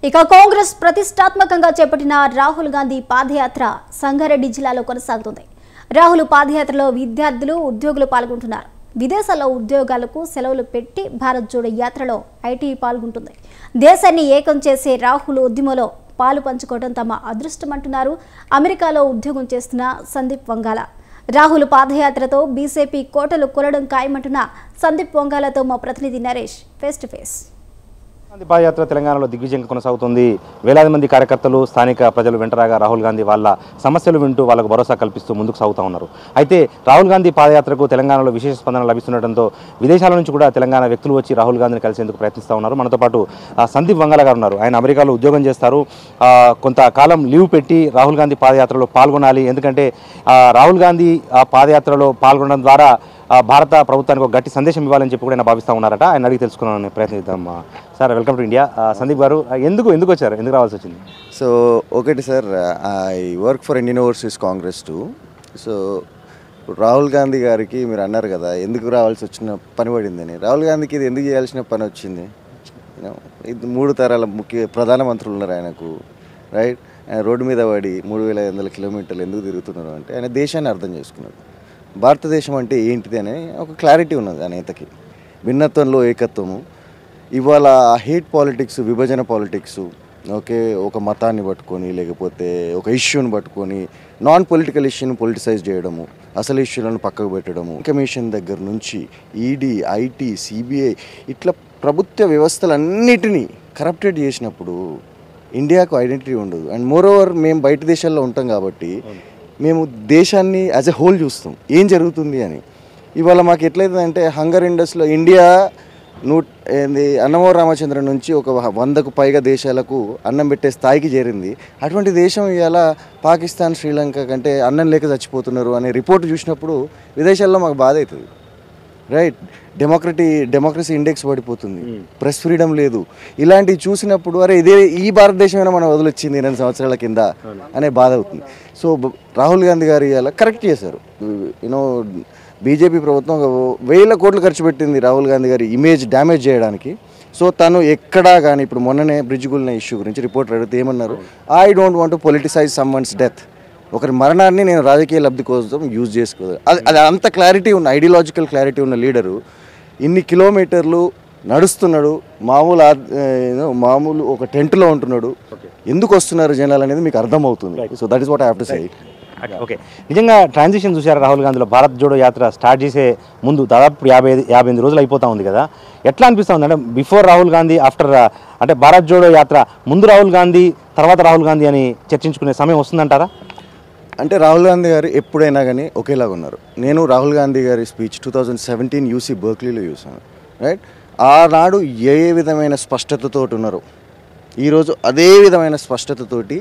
ఇక కాంగ్రెస్ ప్రతిష్టాత్మకంగా చేపట్టిన రాహుల్ గాంధీ పాదయాత్ర సంగారెడ్డి జిల్లాలో కొనసాగుతుంది రాహుల్ పాదయాత్రలో విద్యార్థులు ఉద్యోగులు పాల్గొంటున్నారు విదేశాల్లో ఉద్యోగాలకు సెలవులు పెట్టి భారత్ జోడో యాత్రలో ఐటీ పాల్గొంటుంది దేశాన్ని ఏకం చేసే రాహుల్ ఉద్యమంలో పాలు పంచుకోవడం తమ అదృష్టమంటున్నారు అమెరికాలో ఉద్యోగం చేస్తున్న సందీప్ వంగాల రాహుల్ పాదయాత్రతో బీజేపీ కోటలు కొలడం ఖాయమంటున్న సందీప్ వంగాలతో మా ప్రతినిధి Naresh face to face Gandhi పాదయాత్ర తెలంగాణలో దిగ్విజయంగా కొనసాగుతుంది వేలాది మంది కార్యకర్తలు స్థానిక ప్రజలు వెంటరాగా రాహుల్ గాంధీ వాళ్ళ సమస్యలు వింటూ వాళ్ళకు భరోసా కల్పిస్తూ ముందుకు సాగుతూ ఉన్నారు అయితే రాహుల్ గాంధీ పాదయాత్రకు తెలంగాణలో విశేష స్పందన లభిస్తుండటంతో విదేశాల నుంచి కూడా తెలంగాణ వ్యక్తులు వచ్చి రాహుల్ గాంధీని కలిసేందుకు ప్రయత్నిస్తూ ఉన్నారు మనతో పాటు ఆ, సందీప్ వంగల గారు ఉన్నారు ఆయన అమెరికాలో ఉద్యోగం చేస్తారు ఆ, కొంతకాలం లీవ్ పెట్టి రాహుల్ గాంధీ పాదయాత్రలో పాల్గొనాలి ఎందుకంటే ఆ, రాహుల్ గాంధీ ఆ పాదయాత్రలో పాల్గొనడం ద్వారా ఆ, భారత ప్రభుత్వానికి ఒక గట్టి సందేశం ఇవ్వాలని చెప్పి కూడా ఆయన భావిస్తూ ఉన్నారట ఆయన అడిగి తెలుసుకున్నాను ప్రయత్నిద్దాం ఆ, సార్ వెల్కమ్ టు ఇండియా ఆ, సందీప్ గారు ఆ, ఎందుకు ఎందుకు వచ్చారు ఎందుకు రావాల్సి వచ్చింది సో ఒకటి sir I work for Indian Overseas Congress too so ఇప్పుడు రాహుల్ గాంధీ గారికి మీరు అన్నారు కదా ఎందుకు రావాల్సి వచ్చిన పని పడిందని రాహుల్ గాంధీకి ఇది ఎందుకు చేయాల్సిన పని వచ్చింది You know, ఇది మూడు తరాల ముఖ్య ప్రధానమంత్రులు ఉన్నారు ఆయనకు రైట్ ఆయన రోడ్డు మీద పడి మూడు వేల ఐదు వందల కిలోమీటర్లు ఎందుకు తిరుగుతున్నారు అంటే ఆయన దేశాన్ని అర్థం చేసుకున్నాడు భారతదేశం అంటే ఏంటిది అనే ఒక క్లారిటీ ఉన్నది ఆ నేతకి భిన్నత్వంలో ఏకత్వము ఇవాళ హేట్ పాలిటిక్స్ విభజన పాలిటిక్స్ ఓకే ఒక మతాన్ని పట్టుకొని లేకపోతే ఒక ఇష్యూని పట్టుకొని నాన్ పొలిటికల్ ఇష్యూని పొలిటిసైజ్ చేయడము అసలు ఇష్యూలను పక్కకు పెట్టడము కమిషన్ దగ్గర నుంచి ఈడీ ఐటీ సిబిఐ ఇట్లా ప్రభుత్వ వ్యవస్థలన్నిటినీ కరప్టెడ్ చేసినప్పుడు ఇండియాకు ఐడెంటిటీ ఉండదు అండ్ మోర్ ఓవర్ మేము బయట దేశాల్లో ఉంటాం కాబట్టి మేము దేశాన్ని యాజ్ ఎ హోల్ చూస్తాం ఏం జరుగుతుంది అని ఇవాళ మాకు ఎట్లయితుందంటే హంగర్ ఇండస్లో ఇండియా నూ ఏంది అన్నమో రామచంద్ర నుంచి ఒక వందకు పైగా దేశాలకు అన్నం పెట్టే స్థాయికి చేరింది అటువంటి దేశం ఇవాళ పాకిస్తాన్ శ్రీలంక కంటే అన్నం లేక చచ్చిపోతున్నారు అనే రిపోర్ట్ చూసినప్పుడు విదేశాల్లో మాకు బాధ అవుతుంది రైట్ డెమోక్రటీ డెమోక్రసీ ఇండెక్స్ పడిపోతుంది ప్రెస్ ఫ్రీడమ్ లేదు ఇలాంటివి చూసినప్పుడు అరే ఇదే ఈ భారతదేశమైనా మనం వదిలొచ్చింది రెండు సంవత్సరాల కింద అనే బాధ అవుతుంది సో బ- రాహుల్ గాంధీ గారు ఇలా కరెక్ట్ చేశారు యూనో బీజేపీ ప్రభుత్వం ఒక వేల కోట్లు ఖర్చు పెట్టింది రాహుల్ గాంధీ గారి ఇమేజ్ డ్యామేజ్ చేయడానికి సో తను ఎక్కడా కానీ ఇప్పుడు మొన్ననే బ్రిడ్జ్ గుల్న ఇష్యూ గురించి రిపోర్ట్ అడిగితే ఏమన్నారు I don't want to politicise someone's death ఒకరి మరణాన్ని నేను రాజకీయ లబ్ధి కోసం యూజ్ చేసుకోదు అది అది అంత క్లారిటీ ఉన్న ఐడియాలజికల్ క్లారిటీ ఉన్న లీడరు ఇన్ని కిలోమీటర్లు నడుస్తున్నాడు మామూలు ఆ- ఏదో మామూలు ఒక టెంట్లో ఉంటున్నాడు ఎందుకు వస్తున్నారు జనాలు అనేది మీకు అర్థమవుతుంది so that is what I have to say okay నిజంగా ట్రాన్సిషన్ చూశారు రాహుల్ గాంధీలో భారత్ జోడో యాత్ర స్టార్ట్ చేసే ముందు దాదాపు యాభై ఐదు యాభై ఎనిమిది రోజులు అయిపోతా ఉంది కదా ఎట్లా అనిపిస్తూ ఉంది అంటే బిఫోర్ రాహుల్ గాంధీ ఆఫ్టర్ అంటే భారత్ జోడో యాత్ర ముందు రాహుల్ గాంధీ తర్వాత రాహుల్ గాంధీ అని చర్చించుకునే సమయం వస్తుందంటారా అంటే రాహుల్ గాంధీ గారు ఎప్పుడైనా కానీ ఒకేలాగా ఉన్నారు నేను రాహుల్ గాంధీ గారి speech two thousand seventeen UC బర్క్లీలో చూసాను రైట్ ఆనాడు ఏ విధమైన స్పష్టతతో ఉన్నారు ఈరోజు అదే విధమైన స్పష్టతతోటి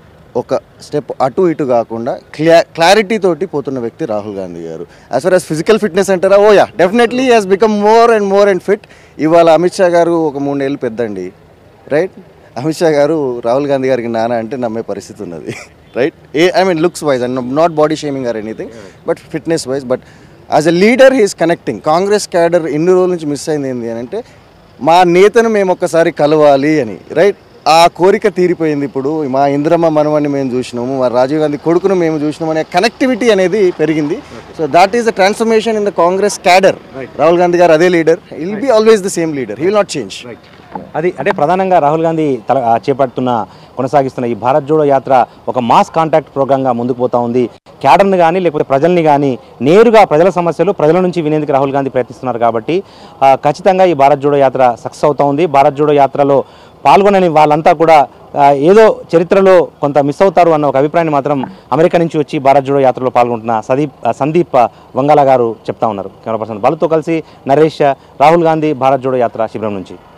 ఒక స్టెప్ అటు ఇటు కాకుండా క్లా క్లారిటీ తోటి పోతున్న వ్యక్తి Rahul Gandhi garu as far as physical fitness అంటారా oh yeah definitely has become more and more and fit ఇవాళ అమిత్ షా గారు ఒక మూడేళ్ళు పెద్దండి రైట్ అమిత్ షా గారు రాహుల్ గాంధీ గారికి నాన్న అంటే నమ్మే పరిస్థితి ఉన్నది right a I mean looks wise and not body shaming or anything but fitness wise but as a leader he's connecting Congress cadre ఎన్ని రోజుల నుంచి మిస్ అయింది ఏంటి అని అంటే మా నేతను మేము ఒక్కసారి కలవాలి అని రైట్ ఆ కోరిక తీరిపోయింది ఇప్పుడు మా ఇంద్రమ్మ మనవన్ని మేము చూసినాము మా రాజీవ్ గాంధీ కొడుకును మేము చూసినాము అనే కనెక్టివిటీ అనేది పెరిగింది so that is the transformation in the Congress cadre Rahul Gandhi garu అదే leader will be always the same leader he will not change అది అంటే ప్రధానంగా రాహుల్ గాంధీ తల ఆ, చేపడుతున్న కొనసాగిస్తున్న ఈ భారత్ జోడో యాత్ర ఒక మాస్ కాంటాక్ట్ ప్రోగ్రామ్గా ముందుకు పోతా ఉంది క్యాడర్ని కానీ లేకపోతే ప్రజల్ని కానీ నేరుగా ప్రజల సమస్యలు ప్రజల నుంచి వినేందుకు రాహుల్ గాంధీ ప్రయత్నిస్తున్నారు కాబట్టి ఆ, ఖచ్చితంగా ఈ భారత్ జోడో యాత్ర సక్సెస్ అవుతా ఉంది భారత్ జోడో యాత్రలో పాల్గొనని వాళ్ళంతా కూడా ఆ, ఏదో చరిత్రలో కొంత మిస్ అవుతారు అన్న ఒక అభిప్రాయాన్ని మాత్రం అమెరికా నుంచి వచ్చి భారత్ జోడో యాత్రలో పాల్గొంటున్న సదీప్ ఆ, సందీప్ వంగాల గారు చెప్తా ఉన్నారు కెమెరా పర్సన్ బాలుతో కలిసి నరేష్ రాహుల్ గాంధీ భారత్ జోడో యాత్ర శిబిరం నుంచి